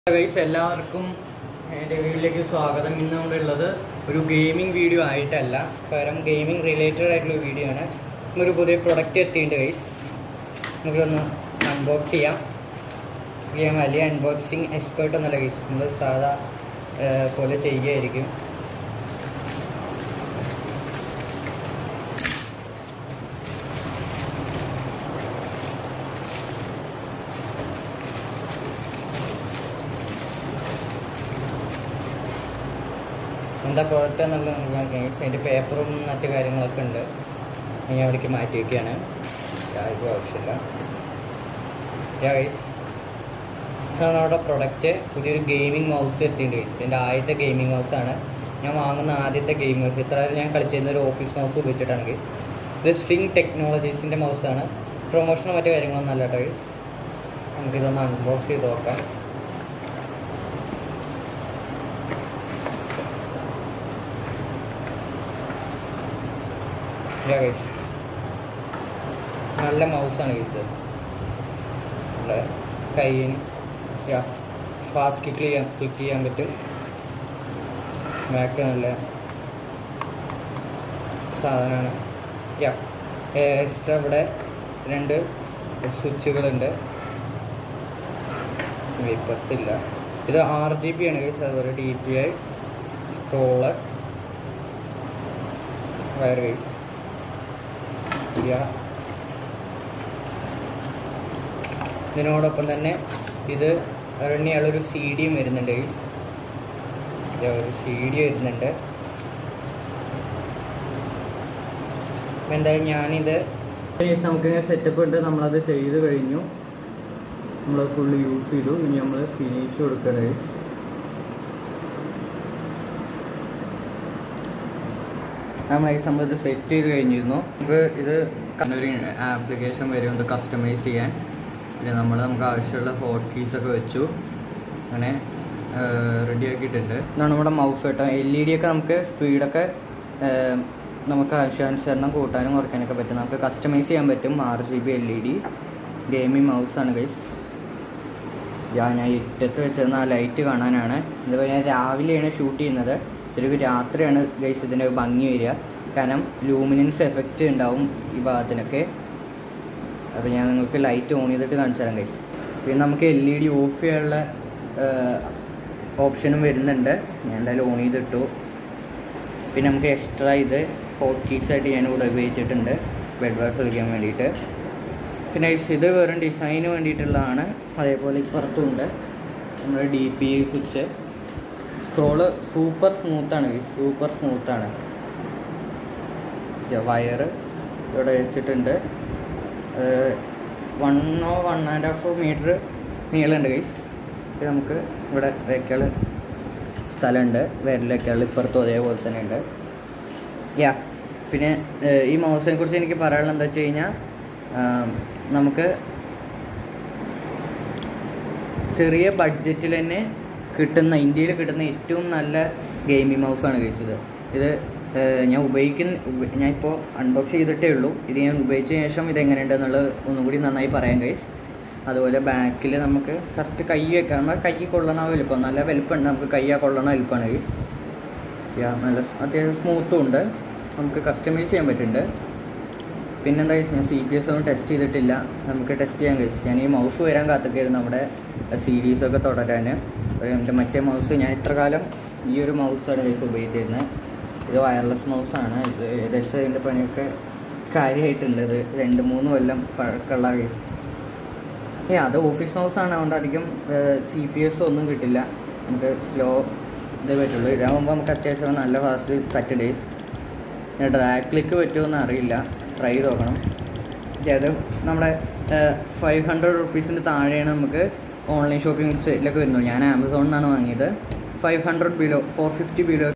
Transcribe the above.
Guys എല്ലാവർക്കും എൻ്റെ വീട്ടിലേക്ക് സ്വാഗതം ഇന്ന് നമ്മുടെ ഉള്ളത് ഒരു ഗെയിമിംഗ് വീഡിയോ ആയിട്ടല്ല പകരം ഗെയിമിംഗ് റിലേറ്റഡ് ആയിട്ടുള്ള വീഡിയോ ആണ് ഒരു പുതിയ പ്രൊഡക്റ്റ് എത്തിയിട്ടുണ്ട് ഗൈസ് നമുക്കൊന്ന് അൺബോക്സ് ചെയ്യാം ഞാൻ വലിയ അൺബോക്സിങ് എക്സ്പേർട്ട് ഒന്നല്ല ഗൈസ് നമ്മൾ സാധാ ഏർ, പോലെ ചെയ്യുകയായിരിക്കും എന്താ പ്രോഡക്റ്റ് എന്നുള്ളത് നമുക്ക് കാണിക്കാം ഗൈസ് അതിൻ്റെ പേപ്പറും മറ്റു കാര്യങ്ങളൊക്കെ ഉണ്ട് അത് ഞാൻ അവിടേക്ക് മാറ്റി വയ്ക്കുകയാണ് ആർക്കും ആവശ്യമില്ല ഗൈസ് ഇതാണ് അവിടെ പ്രൊഡക്റ്റ് പുതിയൊരു ഗെയിമിംഗ് മൗസ് എത്തിയിട്ടുണ്ട് ഗൈസ് എൻ്റെ ആദ്യത്തെ ഗെയിമിംഗ് മൗസാണ് ഞാൻ വാങ്ങുന്ന ആദ്യത്തെ ഗെയിമിംഗ് മൗസ് ഇത്ര ഞാൻ കളിച്ചിരുന്ന ഒരു ഓഫീസ് മൗസ് ഉപയോഗിച്ചിട്ടാണ് ഗൈസ് ഇത് സിങ് ടെക്നോളജീസിൻ്റെ മൗസാണ് പ്രൊമോഷനോ മറ്റു കാര്യങ്ങളൊന്നും അല്ല കേട്ടോ ഗൈസ് നമുക്കിതൊന്ന് അൺബോക്സ് ചെയ്ത് നോക്കാം Yeah, guys. നല്ല മൗസാണ് ഗൈസ് ഇത് നമ്മുടെ കയ്യിന് യാ ഫാസ്റ്റ് ക്ലിക്ക് ചെയ്യാൻ ക്ലിക്ക് ചെയ്യാൻ പറ്റും ബാക്ക് നല്ല സാധനമാണ് യാ എക്സ്ട്രാ ഇവിടെ രണ്ട് സ്വിച്ചുകളുണ്ട് ഇപ്പത്തില്ല ഇത് ആർ ജി ബി ആണ് ഗൈസ് അതുപോലെ D P I scroll wire guys യാ ഇതിനോടൊപ്പം തന്നെ ഇത് റൺ ചെയ്യാനുള്ളൊരു സി ഡിയും വരുന്നുണ്ട് ഗൈസ് ഒരു സി ഡി വരുന്നുണ്ട് അപ്പം എന്തായാലും ഞാനിത് ഗൈസ് നമുക്ക് സെറ്റപ്പ് ഉണ്ട് നമ്മളത് ചെയ്ത് കഴിഞ്ഞു നമ്മൾ ഫുള്ള് യൂസ് ചെയ്തു ഇനി നമ്മൾ ഫിനിഷ് കൊടുക്കണം ഗൈസ് നമ്മൾ ഈ സംഭവം ഇത് സെറ്റ് ചെയ്ത് കഴിഞ്ഞിരുന്നു നമുക്ക് ഇത് ഒരു ആപ്ലിക്കേഷൻ വരും ഇത് കസ്റ്റമൈസ് ചെയ്യാൻ പിന്നെ നമ്മൾ നമുക്ക് ആവശ്യമുള്ള ഹോട്ട് കീസ് ഒക്കെ വെച്ചു അങ്ങനെ റെഡി ആക്കിയിട്ടുണ്ട് ഇതാണ് നമ്മുടെ മൗസ് കേട്ടോ എൽ ഇ ഡി ഒക്കെ നമുക്ക് സ്പീഡൊക്കെ നമുക്ക് ആവശ്യാനുസരണം കൂട്ടാനും കുറയ്ക്കാനൊക്കെ പറ്റും നമുക്ക് കസ്റ്റമൈസ് ചെയ്യാൻ പറ്റും R G B L E D gaming മൗസാണ് ഗൈസ് ഞാൻ ഞാൻ ഇറ്റത്ത് വെച്ചിരുന്ന ആ ലൈറ്റ് കാണാനാണ് ഇതുപോലെ ഞാൻ രാവിലെയാണ് ഷൂട്ട് ചെയ്യുന്നത് ശരിക്കും രാത്രിയാണ് ഗൈസ് ഇതിൻ്റെ ഭംഗി വരിക കാരണം ലൂമിനൻസ് എഫക്റ്റ് ഉണ്ടാവും ഈ ഭാഗത്തിനൊക്കെ അപ്പോൾ ഞാൻ നിങ്ങൾക്ക് ലൈറ്റ് ഓൺ ചെയ്തിട്ട് കാണിച്ചു തരാം ഗൈസ് പിന്നെ നമുക്ക് എൽ ഇ ഡി ഓഫ് ചെയ്യാനുള്ള ഓപ്ഷനും വരുന്നുണ്ട് ഞാൻ എന്തായാലും ഓൺ ചെയ്തിട്ടു പിന്നെ നമുക്ക് എക്സ്ട്രാ ഇത് ഹോട്ട് കീസായിട്ട് ഞാൻ ഇവിടെ ഉപയോഗിച്ചിട്ടുണ്ട് ബെഡ് വാഷ് കളിക്കാൻ വേണ്ടിയിട്ട് പിന്നെ ഇത് വെറും ഡിസൈന് വേണ്ടിയിട്ടുള്ളതാണ് അതേപോലെ ഇപ്പുറത്തുണ്ട് നമ്മുടെ D P switch scroll super സ്മൂത്താണ് സൂപ്പർ സ്മൂത്താണ് വയർ ഇവിടെ വെച്ചിട്ടുണ്ട് വണ്ണോ വൺ ആൻഡ് ഹാഫ് മീറ്റർ നീളമുണ്ട് ഗൈസ് ഇത് നമുക്ക് ഇവിടെ വെക്കാൾ സ്ഥലമുണ്ട് വിരൽ വെക്കാൾ ഇപ്പുറത്തും അതേപോലെ തന്നെ ഉണ്ട് യാ പിന്നെ ഏഹ്, ഈ മൗസിനെ കുറിച്ച് എനിക്ക് പറയാനുള്ളത് എന്താ വെച്ച് കഴിഞ്ഞാൽ നമുക്ക് ചെറിയ ബഡ്ജറ്റിൽ തന്നെ കിട്ടുന്ന ഇന്ത്യയിൽ കിട്ടുന്ന ഏറ്റവും നല്ല ഗെയിമിംഗ് മൗസാണ് കഴിച്ചത് ഇത് ഏഹ്, ഞാൻ ഉപയോഗിക്കുന്ന ഉപ- ഞാൻ ഇപ്പോൾ അൺബോക്സ് ചെയ്തിട്ടേ ഉള്ളൂ ഇത് ഞാൻ ഉപയോഗിച്ച ശേഷം ഇത് എങ്ങനെയുണ്ടെന്നുള്ളത് ഒന്നും കൂടി നന്നായി പറയാം ഗൈസ് അതുപോലെ ബാക്കിൽ നമുക്ക് കറക്റ്റ് കൈ വെക്കാം നമ്മുടെ കൈ കൊള്ളണ വലുപ്പം നല്ല വലുപ്പമുണ്ട് നമുക്ക് കയ്യാ കൊള്ളണ വലുപ്പമാണ് ഗൈസ് യാ നല്ല സ് അത്യാവശ്യം സ്മൂത്തും ഉണ്ട് നമുക്ക് കസ്റ്റമൈസ് ചെയ്യാൻ പറ്റുന്നുണ്ട് പിന്നെന്താ വെച്ചാൽ ഞാൻ സി പി എസ് ഒന്നും ടെസ്റ്റ് ചെയ്തിട്ടില്ല നമുക്ക് ടെസ്റ്റ് ചെയ്യാൻ കഴിച്ചു ഞാൻ ഈ മൗസ് വരാൻ കാത്തിക്കായിരുന്നു നമ്മുടെ സീരീസൊക്കെ തുടരാൻ ഒരു എൻ്റെ മറ്റേ മൗസ് ഞാൻ ഇത്ര കാലം ഈ ഒരു മൗസാണ് കഴിച്ച് ഉപയോഗിച്ചിരുന്നത് ഇത് വയർലെസ് മൗസാണ് ഇത് ഏകദേശം ഇതിൻ്റെ പണിയൊക്കെ കാര്യമായിട്ടുണ്ട് ഇത് രണ്ട് മൂന്ന് കൊല്ലം പഴക്കമുള്ള കേസ് ഏ അത് ഓഫീസ് മൗസാണ് അതുകൊണ്ട് അധികം സി പി എസ് ഒന്നും കിട്ടില്ല നമുക്ക് സ്ലോ ഇതേ പറ്റുള്ളൂ ഇതാകുമ്പോൾ നമുക്ക് അത്യാവശ്യം നല്ല ഫാസ്റ്റ് പറ്റ് ഡേയ്സ് പിന്നെ ഡ്രാഗ് ക്ലിക്ക് പറ്റുമോയെന്ന് അറിയില്ല ട്രൈ ചെയ്ത് നോക്കണം പക്ഷേ അത് നമ്മുടെ ഫൈവ് ഹൺഡ്രഡ് റുപ്പീസിൻ്റെ താഴെയാണ് നമുക്ക് ഓൺലൈൻ ഷോപ്പിംഗ് വെബ്സൈറ്റിലൊക്കെ വരുന്നത് ഞാൻ ആമസോണിൽ നിന്നാണ് വാങ്ങിയത് five hundred below four fifty below